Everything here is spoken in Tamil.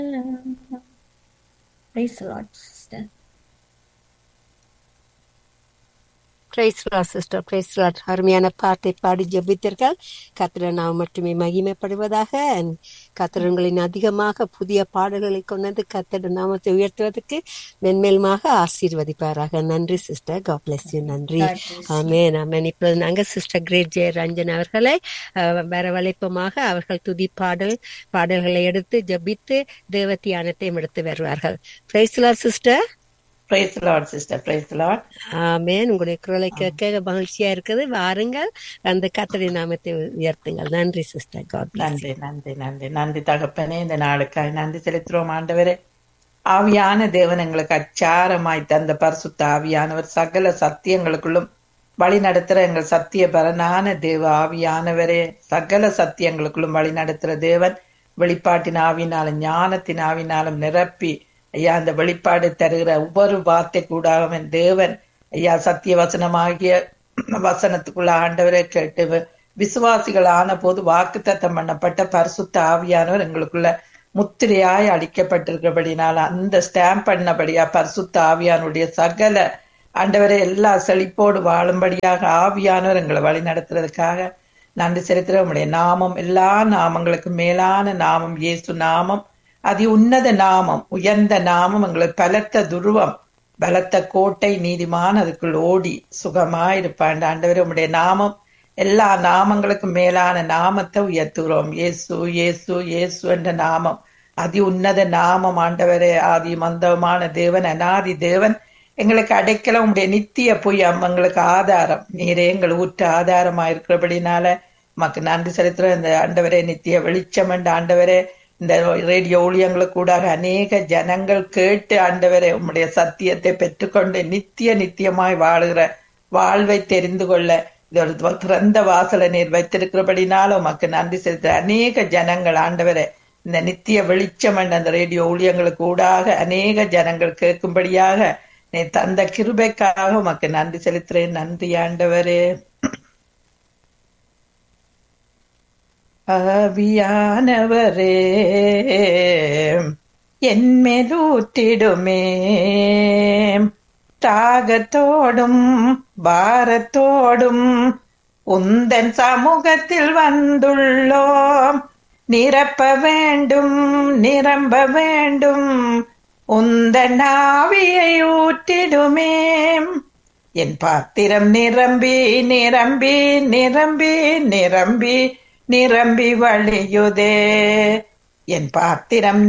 Praise the Lord, sister. Praise Lord sister praise Lord அருமையான பாட்டை பாடி ஜெபித்தீர்கள் கத்திர நாம் மட்டுமே மகிமைப்படுவதாக கத்திரங்களின் அதிகமாக புதிய பாடல்களை கொண்டு வந்து கத்திர நாமத்தை உயர்த்துவதற்கு மென்மேலுமாக ஆசீர்வதிப்பாராக நன்றி சிஸ்டர் காட் பிளஸ் யூ நன்றி God bless you. ஆமென் ஆமென் இப்பொழுது நாங்கள் சிஸ்டர் கிரேட் ஜெய ரஞ்சன் அவர்களை அஹ், வரவழைப்பமாக அவர்கள் துதி பாடல் பாடல்களை எடுத்து ஜெபித்து தேவ தியானத்தையும் எடுத்து வருவார்கள் பிரைஸ்லா sister praise lord sister praise lord amen உங்களுடைய குரலை கேட்க மகிழ்ச்சியா இருக்குது வாருங்கள் அந்த கத்தரி நாமத்தை உயர்த்துங்கள் நன்றி சிஸ்டர் காட் நன்றி நன்றி நன்றி நன்றி தகப்பனே இந்த நாளுக்காய் நன்றி செலுத்துறோம் ஆண்டவரே ஆவியான தேவன் எங்களுக்கு அச்சாரமாய் தந்த பரிசுத்த ஆவியானவர் சகல சத்தியங்களுக்குள்ளும் வழி நடத்துற எங்கள் சத்திய பரனான தேவ ஆவியானவரே சகல சத்தியங்களுக்குள்ளும் வழி நடத்துற தேவன் வெளிப்பாட்டின் ஆவினாலும் ஞானத்தின் ஆவினாலும் நிரப்பி ஐயா அந்த வெளிப்பாடு தருகிற ஒவ்வொரு வார்த்தை கூடாக தேவன் ஐயா சத்திய வசனமாகிய வசனத்துக்குள்ள ஆண்டவரை கேட்டு வி- விசுவாசிகள் ஆன போது வாக்குத்தத்தம் பண்ணப்பட்ட பரிசுத்த ஆவியானவர் எங்களுக்குள்ள முத்திரையாய் அளிக்கப்பட்டிருக்கிறபடினால அந்த ஸ்டாம்ப் பண்ணபடியா பரிசுத்த ஆவியானுடைய சகல ஆண்டவரை எல்லா செழிப்போடு வாழும்படியாக ஆவியானவர் எங்களை வழி நடத்துறதுக்காக நன்றி செலுத்துற உம்முடைய நாமம் எல்லா நாமங்களுக்கும் மேலான நாமம் இயேசு நாமம் அதி உன்னத நாமம் உயர்ந்த நாமம் எங்களுக்கு பலத்த துருவம் பலத்த கோட்டை நீதிமான் அதுக்குள் ஓடி சுகமாயிருப்பான் ஆண்டவரே உம்முடைய நாமம் எல்லா நாமங்களுக்கும் மேலான நாமத்தை உயர்த்துகிறோம் இயேசு இயேசு இயேசு என்ற நாமம் அதி உன்னத நாமம் ஆண்டவரே ஆதி மந்தமான தேவன் அநாதி தேவன் எங்களுக்கு அடைக்கல உங்களுடைய நித்திய புயம் எங்களுக்கு ஆதாரம் நீரே எங்கள் ஊற்று ஆதாரமா இருக்கிறபடினால உமக்கு நன்றி செலுத்துறோம் இந்த ஆண்டவரே நித்திய வெளிச்சம் என்ற ஆண்டவரே இந்த ரேடியோ ஊழியங்களுக்கு கூடாக அநேக ஜனங்கள் கேட்டு ஆண்டவரே உம்முடைய சத்தியத்தை பெற்றுக்கொண்டு நித்திய நித்தியமாய் வாழுகிற வாழ்வை தெரிந்து கொள்ள இது ஒரு திறந்த வாசலை நீர் வைத்திருக்கிறபடினால உமக்கு நன்றி செலுத்த அநேக ஜனங்கள் ஆண்டவரே இந்த நித்திய வெளிச்சம் என்ற அந்த ரேடியோ ஊழியங்களுக்கு ஊடாக அநேக ஜனங்கள் கேட்கும்படியாக நீ தந்த கிருபைக்காக உமக்கு நன்றி செலுத்துறேன் நன்றி ஆண்டவரே ஆவியானவரே என்மேலூற்றிடுமே தாகத்தோடும் பாரத்தோடும் உந்தன் சமூகத்தில் வந்துள்ளோம் நிரப்ப வேண்டும் நிரம்ப வேண்டும் உந்தன் ஆவியை ஊற்றிடுமே என் பாத்திரம் நிரம்பி நிரம்பி நிரம்பி நிரம்பி நிரம்பி வழியுதே என் பாத்திரம்